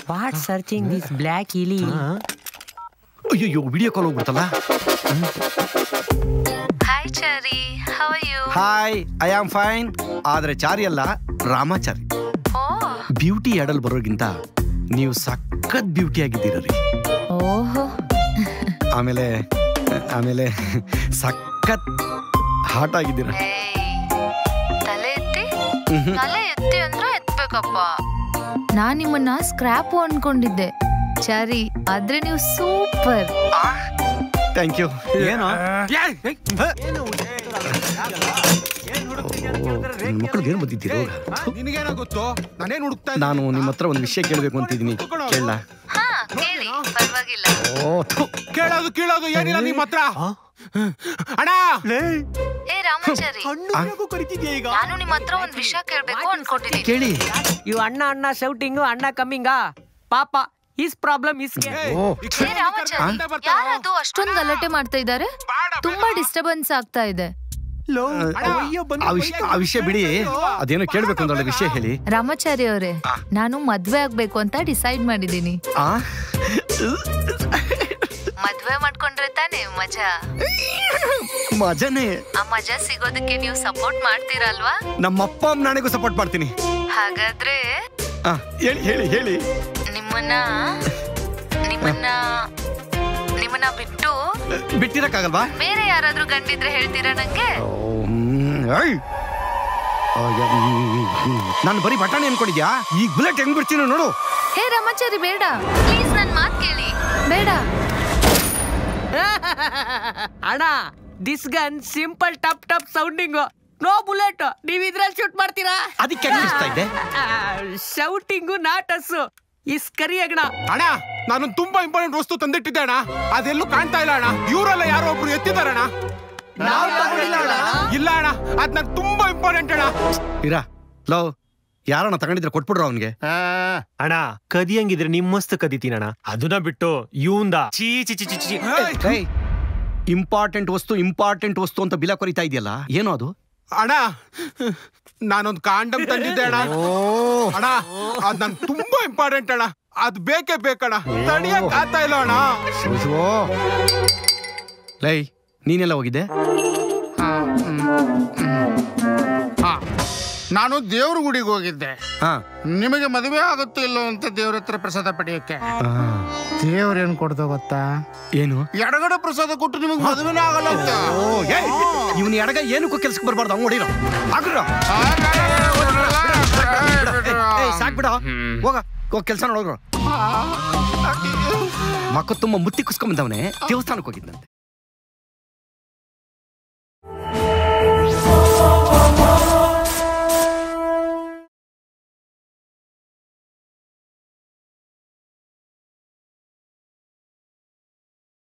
What searching this black ಇಲಿ ಅಯ್ಯೋ video call ಹೋಗ್ಬಿಡ್ತಲ್ಲ hi Chari how you hi I am fine ಆದ್ರೆ ಚಾರಿ ಅಲ್ಲ ರಾಮಾಚಾರಿ ಓ ಬ್ಯೂಟಿ ಆಡಲ್ ಬರೋಗಿಂತ ನೀವು ಸಖತ್ ಬ್ಯೂಟಿ ಆಗಿದ್ದೀರಿ ಓಹೋ ಆಮೇಲೆ ಆಮೇಲೆ ಸಖತ್ ಹಾಟ್ ಆಗಿದ್ದೀರ ಏಯ್, ತಲೆ ಎತ್ತಿ ಮ್ಹೂ. ತಲೆ ಎತ್ತಿ ಅಂದ್ರೆ ಎತ್ಬೇಕಪ್ಪ ನಾನ್ ನಿಮ್ಮನ್ನ ಸ್ಕ್ರಾಪ್ ಅನ್ಕೊಂಡಿದ್ದೆ ಚಾರಿ ಆದ್ರೆ ನೀವು ಸೂಪರ್ ಥ್ಯಾಂಕ್ ಯು ಏನೋ ಮಕ್ಕಳಿಗೆ ಏನು ಬಂದಿದ್ದೀರೋ ನಿನಗೇನೋ ಗೊತ್ತು ನಾನೇನ್ ಹುಡುಕ್ತಾ ನಾನು ನಿಮ್ಮ ಹತ್ರ ಒಂದು ವಿಷಯ ಕೇಳಬೇಕು ಅಂತಿದ್ದೀನಿ ಕೇಳ ಹಾ ಕೇಳಿ ಪರವಾಗಿಲ್ಲ ಓ ಥು. ಕೇಳೋದು ಕೇಳೋದು ಏನಿಲ್ಲ ನಿಮ್ಮ ಹತ್ರ ಅಣ್ಣ ಏ ರಾಮಾಚಾರಿ ಕರಿತಿದ್ಯಾ ಈಗ ನಾನು ನಿಮ್ಮ ಹತ್ರ ಒಂದ್ ವಿಷಯ ಕೇಳ್ಬೇಕು ಅನ್ಕೊಂಡಿದ್ದೀನಿ ಕೇಳಿ ಇವ್ ಅಣ್ಣ ಅಣ್ಣ ಶೌಟಿಂಗು ಅಣ್ಣ ಕಮ್ಮಿಂಗಾ ಪಾಪ ಇಸ್ ಪ್ರಾಬ್ಲಮ್ ಇಸ್ಗೆ ಓ ಏ ರಾಮಾಚಾರಿ ಯಾರದು ಅಷ್ಟೊಂದ್ ಗಲಾಟೆ ಮಾಡ್ತಾ ಇದ್ದಾರೆ ತುಂಬಾ ಡಿಸ್ಟರ್ಬೆನ್ಸ್ ಆಗ್ತಾ ಇದೆ ಆ ವಿಷಯ ಆ ವಿಷಯ ಬಿಡಿ ಅದೇನೋ ಕೇಳ್ಬೇಕು ಅಂದೊಳ್ಳೆ ವಿಷಯ ಹೇಳಿ ರಾಮಾಚಾರಿ ಅವರೇ ನಾನು ಮದ್ವೆ ಆಗ್ಬೇಕು ಅಂತ ಡಿಸೈಡ್ ಮಾಡಿದೀನಿ ಆ ಮದ್ವೆ ಮಾಡ್ಕೊಂಡ್ರೆ ತಾನೇ ಮಜಾ ಮಜಾನೇ ಆ ಮಜಾ ಸಿಗೋದಕ್ಕೆ ನೀವು ಸಪೋರ್ಟ್ ಮಾಡ್ತೀರಲ್ವಾ ನಮ್ಮ ಅಪ್ಪ ಅಮ್ಮ ನಾಳೆಗೂ ಸಪೋರ್ಟ್ ಮಾಡ್ತೀನಿ ಹಾಗಾದ್ರೆ ಆ, ಹೇಳಿ ಹೇಳಿ ಹೇಳಿ ನಿಮ್ಮನ್ನ ನಿಮ್ಮನ್ನ ನಿಮ್ಮನ್ನ ಬಿಟ್ಟು ಬಿಟ್ಟಿರಕ್ಕಾಗಲ್ವಾ ಬೇರೆ ಯಾರಾದ್ರೂ ಗಂಡಿದ್ರೆ ಹೇಳ್ತೀರಾ ನಂಗೆ ನಾನು ಬರೀ ಬಟಾಣಿ ಅನ್ಕೊಂಡಿದ್ಯಾ ಈಗ ಬುಲೆಟ್ ಹೆಂಗ್ ಬಿಡ್ತೀನಿ ನೋಡು ಹೇ ರಾಮಾಚಾರಿ ಬೇಡ ಪ್ಲೀಸ್ ನನ್ ಮಾತ್ ಕೇಳಿ ಬೇಡ ಅಣ್ಣ ದಿಸ್ ಗನ್ ಸಿಂಪಲ್ ಟಪ್ ಟಪ್ ಸೌಂಡಿಂಗ್ ನೋ ಬುಲೆಟ್ ನೀವ್ ಇದ್ರಲ್ಲಿ ಶೂಟ್ ಮಾಡ್ತೀರಾ ಅದಕ್ಕೆ ಇಷ್ಟ ಇದೆ ಶೌಟಿಂಗು ನಾಟಸ್ಸು ಇಸ್ ಕರಿ ಅಗ್ಣ ಅಣ್ಣ ನಾನು ತುಂಬಾ ಇಂಪಾರ್ಟೆಂಟ್ ವಸ್ತು ತಂದಿಟ್ಟಿದ್ದೆ ಅಣ್ಣ ಅದೆಲ್ಲೂ ಕಾಣ್ತಾ ಇಲ್ಲ ಅಣ್ಣ ಇವರೆಲ್ಲ ಯಾರೋ ಒಬ್ರು ಎತ್ತಿದಾರಣ್ಣ ಇಲ್ಲ ಅಣ್ಣ ಅದ್ ನಂಗೆ ತುಂಬಾ ಇಂಪಾರ್ಟೆಂಟ್ ಅಣ್ಣ ಇರಾ ಲೋ ಯಾರನ್ನ ತಗೊಂಡಿದ್ರೆ ಕೊಟ್ಬಿಡ್ರು ಅವನ್ಗೆ ಅಣ್ಣ ಕದಿಯಂಗಿದ್ರೆ ನಿಮ್ಮಸ್ತ್ ಕದಿತೀನಣ್ಣ ಅದನ್ನ ಬಿಟ್ಟು ಇವಂದ ಚೀ ಚಿ ಚಿ ಚಿ ಚಿ ಇಂಪಾರ್ಟೆಂಟ್ ವಸ್ತು ಇಂಪಾರ್ಟೆಂಟ್ ವಸ್ತು ಅಂತ ಬಿಲ ಕೊರಿತಾ ಇದೆಯಲ್ಲ ಏನೋ ಅದು ಅಣ್ಣ ನಾನೊಂದ್ ಕಾಂಡಮ್ ತಂದಿದ್ದೆ ಅಣ್ಣ ಅಣ್ಣ ಅದ್ ನಂಗೆ ತುಂಬಾ ಇಂಪಾರ್ಟೆಂಟ್ ಅಣ್ಣ ಅದ್ ಬೇಕೇ ಬೇಕಣ್ಣ ತಡಿಯಕ್ ಆಗ್ತಾ ಇಲ್ಲ ಅಣ್ಣ ಶಿವ ಲೈ ನೀನೆಲ್ಲ ಹೋಗಿದ್ದೆ ನಾನು ದೇವ್ರ ಗುಡಿಗೆ ಹೋಗಿದ್ದೆ ಹಾ ನಿಮಗೆ ಮದುವೆ ಆಗುತ್ತೋ ಇಲ್ಲೋ ಅಂತ ದೇವ್ರ ಹತ್ರ ಪ್ರಸಾದ ಪಡೆಯಕ್ಕೆ ದೇವ್ರ ಏನ್ ಕೊಡ್ದ ಗೊತ್ತಾ ಏನು ಎಡಗಡೆ ಪ್ರಸಾದ ಕೊಟ್ಟು ನಿಮಗೆ ಮದುವೆನೇ ಆಗಲ್ಲ ಅಂತ ಇವನ್ ಎಡಗ ಏನಕ್ಕೂ ಕೆಲ್ಸಕ್ಕೆ ಬರ್ಬಾರ್ದು ಹಂಗ್ ಹೊಡಿರೋ ಆಗ್ರೋ ಸಾಕ್ ಬಿಡ ಹೋಗ ಹೋಗ್ ಕೆಲ್ಸ ನೋಡೋಗ್ರು ಮಕ್ಕ ತುಂಬ ಮುತ್ತಿ ಕುಸ್ಕೊಂಡ್ ಬಂದವನೇ ದೇವಸ್ಥಾನಕ್ಕೆ ಹೋಗಿದ್ದಂತೆ